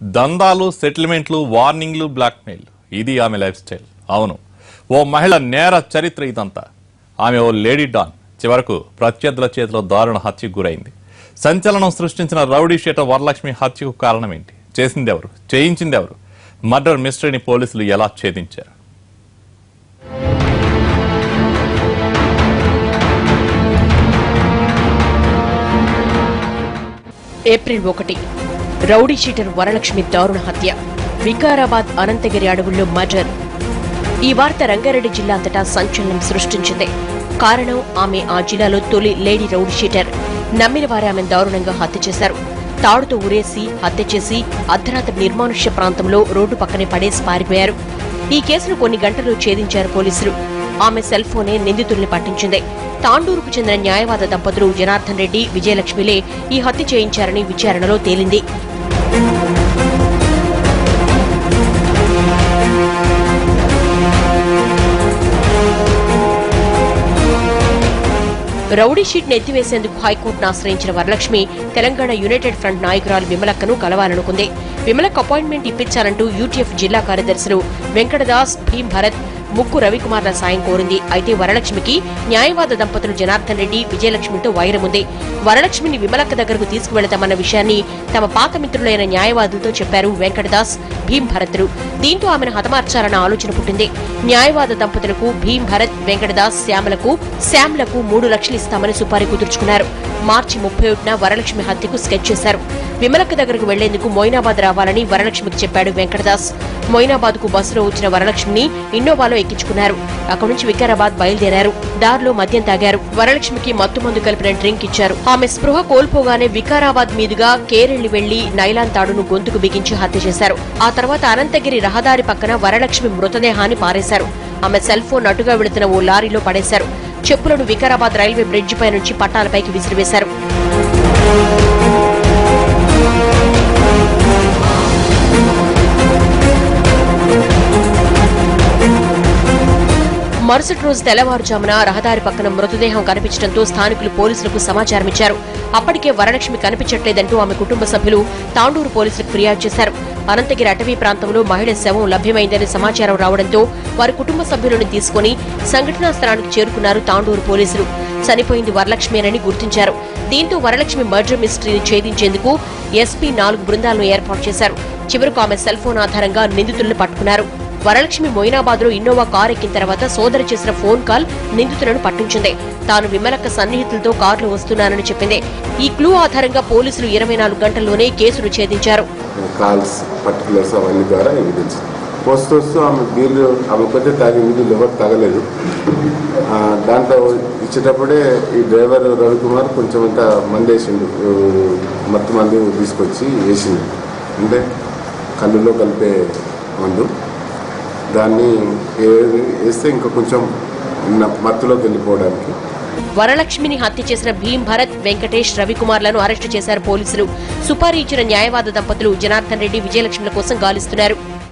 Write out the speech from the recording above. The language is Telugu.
దందాలు సెటిల్మెంట్లు వార్నింగ్లు బ్లాక్మెయిల్ ఇది ఆమె లైఫ్ స్టైల్ అవును ఓ మహిళ నేర చరిత్ర ఇదంతా ఆమె ఓ లేడీ డాన్ చివరకు ప్రత్యర్థుల చేతిలో దారుణ హత్యకు గురైంది సంచలనం సృష్టించిన రౌడీ షీటర్ వరలక్ష్మి హత్యకు కారణమేంటి చేసిందెవరు చేయించిందెవరు మర్డర్ మిస్టరీని పోలీసులు ఎలా ఛేదించారు ఏప్రిల్ ఒకటి రౌడీ షీటర్ వరలక్ష్మి దారుణ హత్య వికారాబాద్ అనంతగిరి అడవుల్లో మర్డర్ ఈ వార్త రంగారెడ్డి జిల్లా అంతటా సంచలనం సృష్టించింది కారణం ఆమె ఆ జిల్లాలో తొలి లేడీ రౌడీ షీటర్ నమ్మిన వారే ఆమెను దారుణంగా హత్య చేశారు తాడుతో ఉరేసి హత్య చేసి అర్ధరాత్రి నిర్మానుష్య ప్రాంతంలో రోడ్డు పక్కనే పడేసి పారిపోయారు ఈ కేసును కొన్ని గంటలు ఛేదించారు పోలీసులు ఆమె సెల్ ఫోనే నిందితుల్ని పట్టించింది తాండూరుకు చెందిన న్యాయవాద దంపతులు జనార్దన్ రెడ్డి విజయలక్ష్మిలే ఈ హత్య చేయించారని విచారణలో తేలింది రౌడీ షీట్ ఎత్తివేసేందుకు హైకోర్టును ఆశ్రయించిన వరలక్ష్మి తెలంగాణ యునైటెడ్ ఫ్రంట్ నాయకురాలు విమలక్కను కలవాలనుకుంది విమలక్ అపాయింట్మెంట్ ఇప్పించాలంటూ యూటీఎఫ్ జిల్లా కార్యదర్శులు వెంకటదాస్ భీం భరత్ ముక్కు రవికుమార్ల సాయం కోరింది అయితే వరలక్ష్మికి న్యాయవాద దంపతులు జనార్దన్ రెడ్డి విజయలక్ష్మితో వైరముంది వరలక్ష్మిని విమలక్క దగ్గరకు తీసుకువెళతామన్న విషయాన్ని తమ పాత మిత్రులైన న్యాయవాదులతో చెప్పారు వెంకటదాస్ భీం భరత్లు దీంతో ఆమెను హతమార్చాలన్న ఆలోచన పుట్టింది న్యాయవాద దంపతులకు భీం భరత్ వెంకటదాస్ శ్యామలకు శ్యామలకు మూడు లక్షలు ఇస్తామని సుపారీ కుదుర్చుకున్నారు మార్చి ముప్పై ఒకటిన వరలక్ష్మి హత్యకు స్కెచ్ చేశారు విమలక్క దగ్గరకు వెళ్లేందుకు మొయినాబాద్ రావాలని వరలక్ష్మికి చెప్పాడు వెంకటదాస్ మొయినాబాద్ కు బస్సులో వచ్చిన వరలక్ష్మిని ఇన్నోవాలో ఎక్కించుకున్నారు అక్కడి నుంచి వికారాబాద్ బయలుదేరారు దారిలో మద్యం తాగారు వరలక్ష్మికి మత్తు మందు కలిపిన డ్రింక్ ఇచ్చారు ఆమె స్పృహ కోల్పోగానే వికారాబాద్ మీదుగా కేరెళ్లి వెళ్లి నైలాన్ తాడును గొంతుకు బిగించి హత్య చేశారు ఆ తర్వాత అనంతగిరి రహదారి పక్కన వరలక్ష్మి మృతదేహాన్ని పారేశారు ఆమె సెల్ ఫోన్ అటుగా వెళుతున్న ఓ లారీలో పడేశారు చెప్పులను వికారాబాద్ రైల్వే బ్రిడ్జిపై పై నుంచి పట్టాలపైకి విసిరివేశారు మరుసటి రోజు తెల్లవారుజామున రహదారి పక్కన మృతదేహం కనిపించడంతో స్థానికులు పోలీసులకు సమాచారం ఇచ్చారు అప్పటికే వరలక్ష్మి కనిపించట్లేదంటూ ఆమె కుటుంబ సభ్యులు తాండూరు పోలీసులకు ఫిర్యాదు చేశారు అనంతగిరి అటవీ ప్రాంతంలో మహిళ శవం లభ్యమైందని సమాచారం రావడంతో వారి కుటుంబ సభ్యులను తీసుకుని సంఘటనా స్థలానికి చేరుకున్నారు తాండూరు పోలీసులు చనిపోయింది వరలక్ష్మేనని గుర్తించారు దీంతో వరలక్ష్మి మర్డర్ మిస్టరీని ఛేదించేందుకు ఎస్పీ నాలుగు బృందాలను ఏర్పాటు చేశారు చివరకు ఆమె సెల్ ఫోన్ ఆధారంగా నిందితులను పట్టుకున్నారు వరలక్ష్మి మొయినాబాద్ లో ఇన్నోవా కార్ ఎక్కిన తర్వాత సోదరి చేసిన ఫోన్ కాల్ నిందితులను పట్టించింది తాను విమలక్క సన్నిహితులతో కారులో వస్తున్నానని చెప్పింది ఈ క్లూ ఆధారంగా పోలీసులు ఇరవై నాలుగు గంటల్లోనే కేసును ఛేదించారు కాల్స్ పర్టికులర్స్ అవన్నీ ద్వారా ఎవిడెన్స్ వస్తూ వస్తూ ఆమె బీర్లు ఆమె ఒక్కటే తాగింది వీళ్ళు ఎవరు తాగలేదు ఆ, దాంట్లో ఇచ్చేటప్పుడే ఈ డ్రైవర్ రవికుమార్ కొంచెం అంత మంది వేసిండు ఊ, మత్తు మంది తీసుకొచ్చి వేసిండు అంటే కళ్ళులో కలిపే మందు దాన్ని ఏ- వేస్తే ఇంకా కొంచెం న- మత్తులోకి వెళ్ళిపోవడానికి వరలక్ష్మిని హత్య చేసిన భీం భరత్ వెంకటేష్ రవికుమార్లను అరెస్టు చేశారు పోలీసులు సుపారీ ఇచ్చిన న్యాయవాద దంపతులు జనార్దన్ రెడ్డి విజయలక్ష్మిల కోసం గాలిస్తున్నారు